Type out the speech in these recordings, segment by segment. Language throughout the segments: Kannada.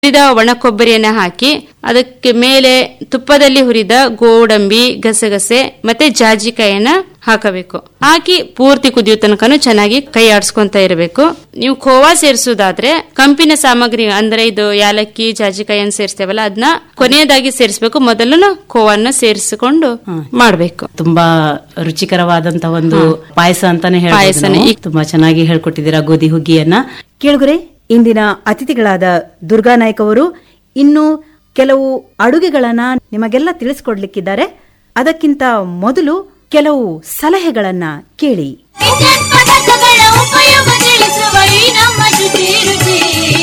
ಹುರಿದ ಒಣ ಕೊಬ್ಬರಿಯನ್ನ ಹಾಕಿ ಅದಕ್ಕೆ ಮೇಲೆ ತುಪ್ಪದಲ್ಲಿ ಹುರಿದ ಗೋಡಂಬಿ ಗಸಗಸೆ ಮತ್ತೆ ಜಾಜಿಕಾಯನ್ನ ಹಾಕಬೇಕು ಹಾಕಿ ಪೂರ್ತಿ ಕುದಿಯೋ ತನಕನು ಚೆನ್ನಾಗಿ ಕೈ ಆಡಿಸ್ಕೊಂತ ಇರಬೇಕು ನೀವು ಖೋವಾ ಸೇರಿಸೋದಾದ್ರೆ ಕಂಪಿನ ಸಾಮಗ್ರಿ ಅಂದ್ರೆ ಇದು ಯಾಲಕ್ಕಿ ಜಾಜಿಕಾಯನ್ನು ಸೇರಿಸ್ತೇವಲ್ಲ ಅದನ್ನ ಕೊನೆಯದಾಗಿ ಸೇರಿಸಬೇಕು ಮೊದಲು ಖೋವನ್ನ ಸೇರಿಸಿಕೊಂಡು ಮಾಡ್ಬೇಕು ತುಂಬಾ ರುಚಿಕರವಾದಂತ ಒಂದು ಪಾಯಸ ಅಂತಾನೆ ಹೇಳ್ಬೋದು ಪಾಯಸನೇ. ನಾವು. ತುಂಬಾ ಚೆನ್ನಾಗಿ ಹೇಳ್ಕೊಟ್ಟಿದ್ದೀರಾ ಗೋಧಿ ಹುಗ್ಗಿಯನ್ನ ಕೇಳುಗರೆ ಇಂದಿನ ಅತಿಥಿಗಳಾದ ದುರ್ಗಾ ನಾಯ್ಕ್ ಅವರು ಇನ್ನು ಕೆಲವು ಅಡುಗೆಗಳನ್ನ ನಿಮಗೆಲ್ಲ ತಿಳಿಸ್ಕೊಡ್ಲಿಕ್ಕಿದ್ದಾರೆ ಅದಕ್ಕಿಂತ ಮೊದಲು ಕೆಲವು ಸಲಹೆಗಳನ್ನ ಕೇಳಿ ವಿದ್ಯುತ್ ಪದಾರ್ಥಗಳ ಉಪಯೋಗ ತಿಳಿಸುವ ಈ ನಮ್ಮ ಶುಚಿ ರುಚಿ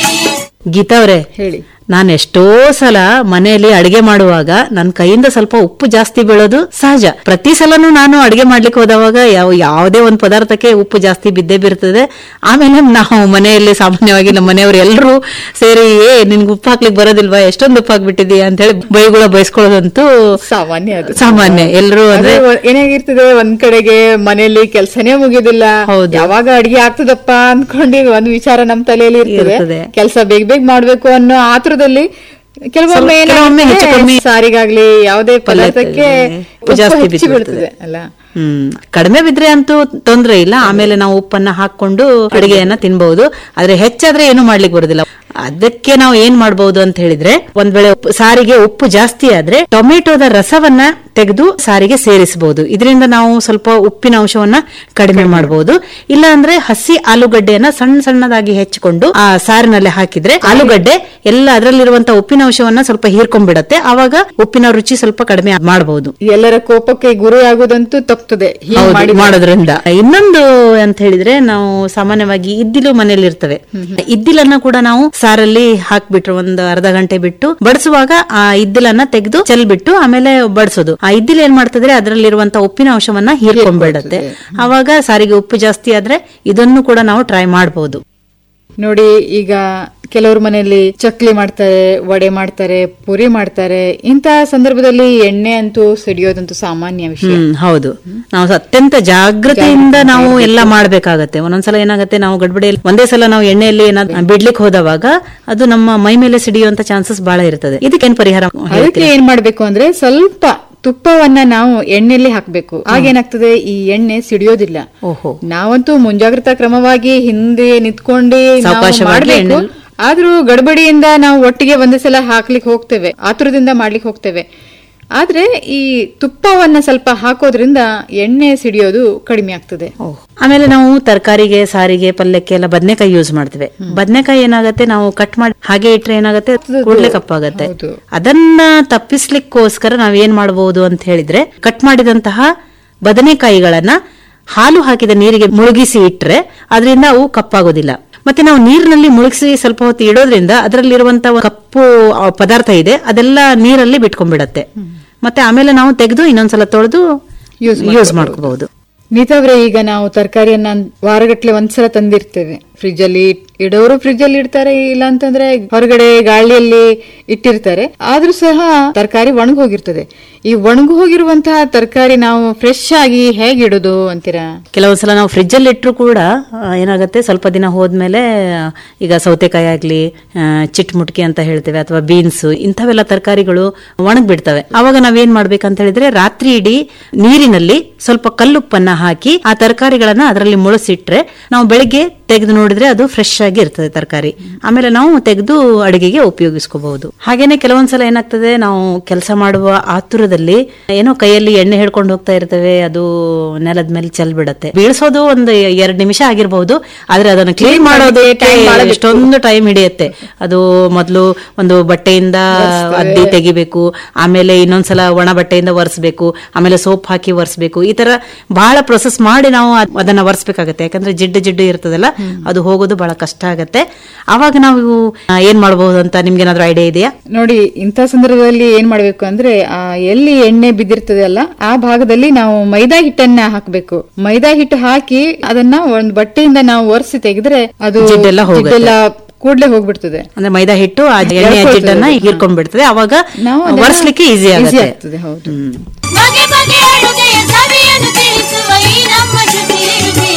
ಗೀತಾ ಅವರೇ ಹೇಳಿ ನಾನು ಎಷ್ಟೋ ಸಲ ಮನೆಯಲ್ಲಿ ಅಡಿಗೆ ಮಾಡುವಾಗ ನನ್ನ ಕೈಯಿಂದ ಸ್ವಲ್ಪ ಉಪ್ಪು ಜಾಸ್ತಿ ಬೀಳೋದು ಸಹಜ ಪ್ರತಿ ಸಲನೂ ನಾನು ಅಡಿಗೆ ಮಾಡ್ಲಿಕ್ಕೆ ಹೋದವಾಗ ಯಾವ ಯಾವುದೇ ಒಂದು ಪದಾರ್ಥಕ್ಕೆ ಉಪ್ಪು ಜಾಸ್ತಿ ಬಿದ್ದೇ ಬೀರ್ತದೆ ಆಮೇಲೆ ನಾವು ಮನೆಯಲ್ಲಿ ಸಾಮಾನ್ಯವಾಗಿ ನಮ್ಮ ಮನೆಯವರು ಎಲ್ಲರೂ ಸೇರಿ ಏ ನಿನ್ಗೆ ಉಪ್ಪು ಹಾಕ್ಲಿಕ್ಕೆ ಬರೋದಿಲ್ವಾ ಎಷ್ಟೊಂದು ಉಪ್ಪು ಹಾಕ್ಬಿಟ್ಟಿದೀಯ ಅಂತ ಹೇಳಿ ಬೈಗುಳ ಬಯಸ್ಕೊಳ್ಳೋದಂತೂ ಸಾಮಾನ್ಯ ಅದು ಸಾಮಾನ್ಯ ಎಲ್ಲರೂ ಅಂದ್ರೆ ಅದೇ ಒ- ಏನಾಗಿರ್ತದೆ ಒಂದ್ ಕಡೆಗೆ ಮನೆಯಲ್ಲಿ ಕೆಲ್ಸನೇ ಮುಗಿಯೋದಿಲ್ಲ ಹೌದು. ಯಾವಾಗ ಅಡಿಗೆ ಆಗ್ತದಪ್ಪ ಅನ್ಕೊಂಡು ಒಂದ್ ವಿಚಾರ ನಮ್ ತಲೆಯಲ್ಲಿ ಇರ್ತದೆ. ಇರ್ತದೆ ಕೆಲಸ ಬೇಗ ಬೇಗ ಮಾಡ್ಬೇಕು ಅನ್ನೋ ಆತುರದಲ್ಲಿ ಕೆಲವೊಮ್ಮೆ ಸ್ವಲ್ಪ- ಕೆಲವೊಮ್ಮೆ ಹೆಚ್ಚು ಏನಾಗುತ್ತೆ, ಕಮ್ಮಿ ಸಾರಿಗಾಗ್ಲಿ ಯಾವುದೇ ಪದಾರ್ಥಕ್ಕೆ ಉಪ್ಪು ಉಪ್ಪು ಜಾಸ್ತಿ ಹೆಚ್ಚು ಬಿದ್ಬಿಡ್ತದೆ. ಬೀಳ್ತದೆ ಅಲ್ಲ ಹ್ಮ್ ಕಡಿಮೆ ಬಿದ್ರೆ ಅಂತೂ ತೊಂದ್ರೆ ಇಲ್ಲ ಆಮೇಲೆ ನಾವು ಉಪ್ಪನ್ನ ಹಾಕೊಂಡು ಅಡಿಗೆಯನ್ನ ತಿನ್ಬಹುದು ಆದ್ರೆ ಹೆಚ್ಚಾದ್ರೆ ಏನು ಮಾಡ್ಲಿಕ್ಕೆ ಬರುದಿಲ್ಲ ಅದಕ್ಕೆ ನಾವು ಏನ್ ಮಾಡಬಹುದು ಅಂತ ಹೇಳಿದ್ರೆ ಒಂದ್ ವೇಳೆ ಉಪ್ಪು- ಸಾರಿಗೆ ಉಪ್ಪು ಜಾಸ್ತಿ ಆದ್ರೆ ಟೊಮೆಟೊದ ರಸವನ್ನ ತೆಗೆದು ಸಾರಿಗೆ ಸೇರಿಸಬಹುದು ಇದರಿಂದ ನಾವು ಸ್ವಲ್ಪ ಉಪ್ಪಿನ ಅಂಶವನ್ನ ಕಡಿಮೆ ಮಾಡಬಹುದು ಇಲ್ಲ ಅಂದ್ರೆ ಹಸಿ ಆಲೂಗಡ್ಡೆಯನ್ನ ಸಣ್ಣ ಸಣ್ಣದಾಗಿ ಹೆಚ್ಚಿಕೊಂಡು ಆ ಸಾರಿನಲ್ಲಿ ಹಾಕಿದ್ರೆ ಆಲೂಗಡ್ಡೆ ಎಲ್ಲ ಅದರಲ್ಲಿರುವಂತ ಉಪ್ಪಿನ ಅಂಶವನ್ನ ಸ್ವಲ್ಪ ಹೀರ್ಕೊಂಡ್ಬಿಡತ್ತೆ ಆವಾಗ ಉಪ್ಪಿನ ರುಚಿ ಸ್ವಲ್ಪ ಕಡಿಮೆ ಮಾಡಬಹುದು ಎಲ್ಲರ ಕೋಪಕ್ಕೆ ಗುರಿ ಆಗೋದಂತೂ ತಪ್ತದೆ ಹೀಗ್ ಹೌದು, ಮಾಡಿದ್ರೆ. ಮಾಡೋದ್ರಿಂದ ಇನ್ನೊಂದು ಅಂತ ಹೇಳಿದ್ರೆ ನಾವು ಸಾಮಾನ್ಯವಾಗಿ ಇದ್ದಿಲು ಮನೆಯಲ್ಲಿ ಇರ್ತವೆ ಇದ್ದಿಲನ್ನ ಕೂಡ ನಾವು ಸಾರಲ್ಲಿ ಹಾಕ್ಬಿಟ್ರು ಒಂದು ಅರ್ಧ ಗಂಟೆ ಬಿಟ್ಟು ಬಡಿಸುವಾಗ ಆ ಇದ್ದಿಲನ್ನ ತೆಗೆದು ಚೆಲ್ಬಿಟ್ಟು ಆಮೇಲೆ ಬಡಿಸೋದು ಆ ಇದ್ದಿಲು ಏನ್ ಮಾಡ್ತದ್ರೆ ಅದರಲ್ಲಿರುವಂತ ಉಪ್ಪಿನ ಅಂಶವನ್ನ ಹೀರ್ಕೊಂಡ್ಬಿಡತ್ತೆ ಅವಾಗ ಸಾರಿಗೆ ಉಪ್ಪು ಜಾಸ್ತಿ ಆದ್ರೆ ಇದನ್ನು ಕೂಡ ನಾವು ಟ್ರೈ ಮಾಡಬಹುದು ನೋಡಿ ಈಗ ಕೆಲವ್ರ ಮನೆಯಲ್ಲಿ ಚಕ್ಲಿ ಮಾಡ್ತಾರೆ ವಡೆ ಮಾಡ್ತಾರೆ ಪುರಿ ಮಾಡ್ತಾರೆ ಇಂತಹ ಸಂದರ್ಭದಲ್ಲಿ ಎಣ್ಣೆ ಅಂತೂ ಸಿಡಿಯೋದಂತೂ ಸಾಮಾನ್ಯ ವಿಷಯ ಹ್ಮ್ ಹೌದು ನಾವು ಅತ್ಯಂತ ಜಾಗೃತಿಯಿಂದ ನಾವು ಎಲ್ಲ ಮಾಡ್ಬೇಕಾಗತ್ತೆ ಒಂದೊಂದ್ಸಲ ಏನಾಗತ್ತೆ ನಾವು ಗಡ್ಬಡಿಯಲ್ಲಿ ಒಂದೇ ಸಲ ನಾವು ಎಣ್ಣೆಯಲ್ಲಿ ಏನಾದ್ರು ಬಿಡ್ಲಿಕ್ಕೆ ಹೋದವಾಗ ಅದು ನಮ್ಮ ಮೈ ಮೇಲೆ ಸಿಡಿಯುವಂತ ಚಾನ್ಸಸ್ ಬಹಳ ಇರ್ತದೆ ಇದಕ್ಕೇನ್ ಪರಿಹಾರ ಅದಕ್ಕೆ ಏನ್ ಮಾಡ್ಬೇಕು ಅಂದ್ರೆ ಸ್ವಲ್ಪ ತುಪ್ಪವನ್ನ ನಾವು ಎಣ್ಣೆಯಲ್ಲಿ ಹಾಕ್ಬೇಕು ಆಗೇನಾಗ್ತದೆ ಈ ಎಣ್ಣೆ ಸಿಡಿಯೋದಿಲ್ಲ ಓಹೋ ನಾವಂತೂ ಮುಂಜಾಗ್ರತಾ ಕ್ರಮವಾಗಿ ಹಿಂದೆ ನಿಂತ್ಕೊಂಡು ನಾವು ಸಾವಕಾಶವಾಗಿ ಮಾಡ್ಬೇಕು ಎಣ್ಣೆಲ್- ಆದ್ರೂ ಗಡಬಡಿಯಿಂದ ನಾವು ಒಟ್ಟಿಗೆ ಒಂದೇ ಸಲ ಹಾಕ್ಲಿಕ್ಕೆ ಹೋಗ್ತೇವೆ ಆತುರದಿಂದ ಮಾಡ್ಲಿಕ್ಕೆ ಹೋಗ್ತೇವೆ ಆದ್ರೆ ಈ ತುಪ್ಪವನ್ನ ಸ್ವಲ್ಪ ಹಾಕೋದ್ರಿಂದ ಎಣ್ಣೆ ಸಿಡಿಯೋದು ಕಡಿಮೆ ಆಗ್ತದೆ ಆಮೇಲೆ ನಾವು ತರಕಾರಿಗೆ ಸಾರಿಗೆ ಪಲ್ಯಕ್ಕೆ ಎಲ್ಲ ಬದನೆಕಾಯಿ ಯೂಸ್ ಮಾಡ್ತೇವೆ ಬದನೆಕಾಯಿ ಏನಾಗತ್ತೆ ನಾವು ಕಟ್ ಮಾಡಿ ಹಾಗೆ ಇಟ್ರೆ ಏನಾಗತ್ತೆ ಕೂಡ್ಲೆ ಕಪ್ಪಾಗತ್ತೆ ಹೌದು. ಅದನ್ನ ತಪ್ಪಿಸ್ಲಿಕ್ಕೋಸ್ಕರ ನಾವ್ ಏನ್ ಮಾಡಬಹುದು ಅಂತ ಹೇಳಿದ್ರೆ ಕಟ್ ಮಾಡಿದಂತಹ ಬದನೆಕಾಯಿಗಳನ್ನ ಹಾಲು ಹಾಕಿದ ನೀರಿಗೆ ಮುಳುಗಿಸಿ ಇಟ್ರೆ ಅದರಿಂದ ಅವು ಕಪ್ಪಾಗೋದಿಲ್ಲ ಮತ್ತೆ ನಾವು ನೀರಿನಲ್ಲಿ ಮುಳುಗಿಸಿ ಸ್ವಲ್ಪ ಹೊತ್ತು ಇಡೋದ್ರಿಂದ ಅದರಲ್ಲಿರುವಂತಹ ಕಪ್ಪು ಆ, ಪದಾರ್ಥ ಇದೆ ಅದೆಲ್ಲ ನೀರಲ್ಲಿ ಬಿಟ್ಕೊಂಡ್ಬಿಡತ್ತೆ ಮತ್ತೆ ಆಮೇಲೆ ನಾವು ತೆಗೆದು ಇನ್ನೊಂದ್ಸಲ ತೊಳೆದು Use ಯೂಸ್ ಮಾಡ್ಕೋಬಹುದು ನೀತಾವ್ರೆ ಈಗ ನಾವು ತರಕಾರಿಯನ್ನ ವಾರಗಟ್ಲೆ ಒಂದ್ಸಲ ತಂದಿರ್ತೇವೆ ಫ್ರಿಜ್ ಅಲ್ಲಿ ಇಡೋರು ಫ್ರಿಜ್ ಅಲ್ಲಿ ಇಡ್ತಾರೆ ಇಲ್ಲ ಅಂತಂದ್ರೆ ಹೊರಗಡೆ ಗಾಳಿಯಲ್ಲಿ ಇಟ್ಟಿರ್ತಾರೆ ಆದ್ರೂ ಸಹ ತರಕಾರಿ ಒಣಗಿ ಹೋಗಿರ್ತದೆ ಈ ಒಣಗಿ ಹೋಗಿರುವಂತಹ ತರಕಾರಿ ನಾವು ಫ್ರೆಶ್ ಆಗಿ ಹೇಗೆ ಇಡೋದು ಅಂತೀರಾ ಕೆಲವೊಂದ್ಸಲ ನಾವು ಫ್ರಿಜ್ ಅಲ್ಲಿ ಇಟ್ಟರು ಕೂಡ ಆ, ಏನಾಗುತ್ತೆ ಸ್ವಲ್ಪ ದಿನ ಹೋದ್ಮೇಲೆ ಆ, ಈಗ ಸೌತೆಕಾಯಿ ಆಗ್ಲಿ ಆ, ಚಿಟ್ ಮುಟ್ಕಿ ಅಂತ ಹೇಳ್ತೇವೆ ಅಥವಾ ಬೀನ್ಸ್ ಇಂಥವೆಲ್ಲ ತರಕಾರಿಗಳು ಒಣಗ್ ಬಿಡ್ತವೆ ಅವಾಗ ನಾವೇನ್ ಮಾಡ್ಬೇಕಂತ ಹೇಳಿದ್ರೆ ರಾತ್ರಿ ಇಡೀ ನೀರಿನಲ್ಲಿ ಸ್ವಲ್ಪ ಕಲ್ಲುಪ್ಪನ್ನ ಹಾಕಿ ಆ ತರಕಾರಿಗಳನ್ನ ಅದರಲ್ಲಿ ಮುಳುಸಿಟ್ರೆ ನಾವು ಬೆಳಿಗ್ಗೆ ತೆಗೆದು ನೋಡಿದ್ರೆ ಅದು ಫ್ರೆಶ್ ಆಗಿ ಇರ್ತದೆ ತರಕಾರಿ ಆಮೇಲೆ ನಾವು ತೆಗೆದು ಅಡಿಗೆಗೆ ಉಪಯೋಗಿಸ್ಕೋಬಹುದು ಹಾಗೇನೆ ಕೆಲವೊಂದ್ಸಲ ಏನಾಗ್ತದೆ ನಾವು ಕೆಲಸ ಮಾಡುವ ಆತುರದಲ್ಲಿ ಏನೋ ಕೈಯಲ್ಲಿ ಎಣ್ಣೆ ಹಿಡ್ಕೊಂಡು ಹೋಗ್ತಾ ಇರ್ತೇವೆ ಅದು ನೆಲದ ಮೇಲೆ ಚೆಲ್ ಬಿಡತ್ತೆ ಬೀಳ್ಸೋದು ಒಂದು ಎರಡ್ ನಿಮಿಷ ಆಗಿರಬಹುದು ಆದ್ರೆ ಅದನ್ನ ಕ್ಲೀನ್ ಮಾಡೋದು ಎಷ್ಟೊಂದು ಟೈಮ್ ಹಿಡಿಯುತ್ತೆ ಅದು ಮೊದಲು ಒಂದು ಬಟ್ಟೆಯಿಂದ ಅದ್ದಿ ತೆಗಿಬೇಕು ಆಮೇಲೆ ಇನ್ನೊಂದ್ಸಲ ಒಣ ಬಟ್ಟೆಯಿಂದ ಒರೆಸ್ಬೇಕು ಆಮೇಲೆ ಸೋಪ್ ಹಾಕಿ ಒರೆಸ್ಬೇಕು ಈ ತರ ಬಹಳ ಪ್ರೊಸೆಸ್ ಮಾಡಿ ನಾವು ಅದ್- ಅದನ್ನ ಒರೆಸ್ಬೇಕಾಗತ್ತೆ ಯಾಕಂದ್ರೆ ಜಿಡ್ಡು ಜಿಡ್ಡು ಇರ್ತದಲ್ಲ ಅದು ಹೋಗೋದು ಬಹಳ ಕಷ್ಟ ಆಗತ್ತೆ ಅವಾಗ ನಾವು ಆ, ಏನ್ ಮಾಡಬಹುದು ಅಂತ ನಿಮ್ಗೆ ಏನಾದ್ರು ಐಡಿಯಾ ಇದೆಯಾ ನೋಡಿ ಇಂಥ ಸಂದರ್ಭದಲ್ಲಿ ಏನ್ ಮಾಡ್ಬೇಕು ಅಂದ್ರೆ ಆ ಎಲ್ಲಿ ಎಣ್ಣೆ ಬಿದ್ದಿರ್ತದೆ ಅಲ್ಲ ಆ ಭಾಗದಲ್ಲಿ ನಾವು ಮೈದಾ ಹಿಟ್ಟನ್ನ ಹಾಕ್ಬೇಕು ಮೈದಾ ಹಿಟ್ಟು ಹಾಕಿ ಅದನ್ನ ಒಂದ್ ಬಟ್ಟೆಯಿಂದ ನಾವು ಒರೆಸಿ ತೆಗೆದ್ರೆ ಅದು ಜಿಡ್ಡೆಲ್ಲ ಹೋಗುತ್ತೆ. ಜಿಡ್ಡೆಲ್ಲ ಕೂಡ್ಲೆ ಹೋಗ್ಬಿಡ್ತದೆ ಅಂದ್ರೆ ಮೈದಾ ಹಿಟ್ಟು ಆ ಎಣ್ಣೆ ಎಳ್ಕೊಳ್ತದೆ. ಜಿಡ್ಡನ್ನ ಹೀರ್ಕೊಂಡ್ಬಿಡ್ತದೆ ಅವಾಗ ನಾವು ಅದನ್ನ ಒರೆಸ್ಲಿಕ್ಕೆ ಈಸಿ easy ಆಗುತ್ತೆ ಆಗ್ತದೆ ಹೌದು ಹ್ಮ್. ಬಗೆ ಬಗೆ ಅಡುಗೆಯ ಸವಿಯನ್ನು ತಿಳಿಸುವ ಈ ನಮ್ಮ ಶುಚಿ ರುಚಿ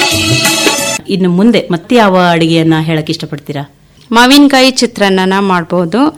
ಇನ್ನು ಮುಂದೆ ಮತ್ತೆ ಯಾವ ಅಡಿಗೆಯನ್ನ ಹೇಳಕ್ ಇಷ್ಟಪಡ್ತೀರಾ ಮಾವಿನಕಾಯಿ ಚಿತ್ರಾನ್ನ ಮಾಡಬಹುದು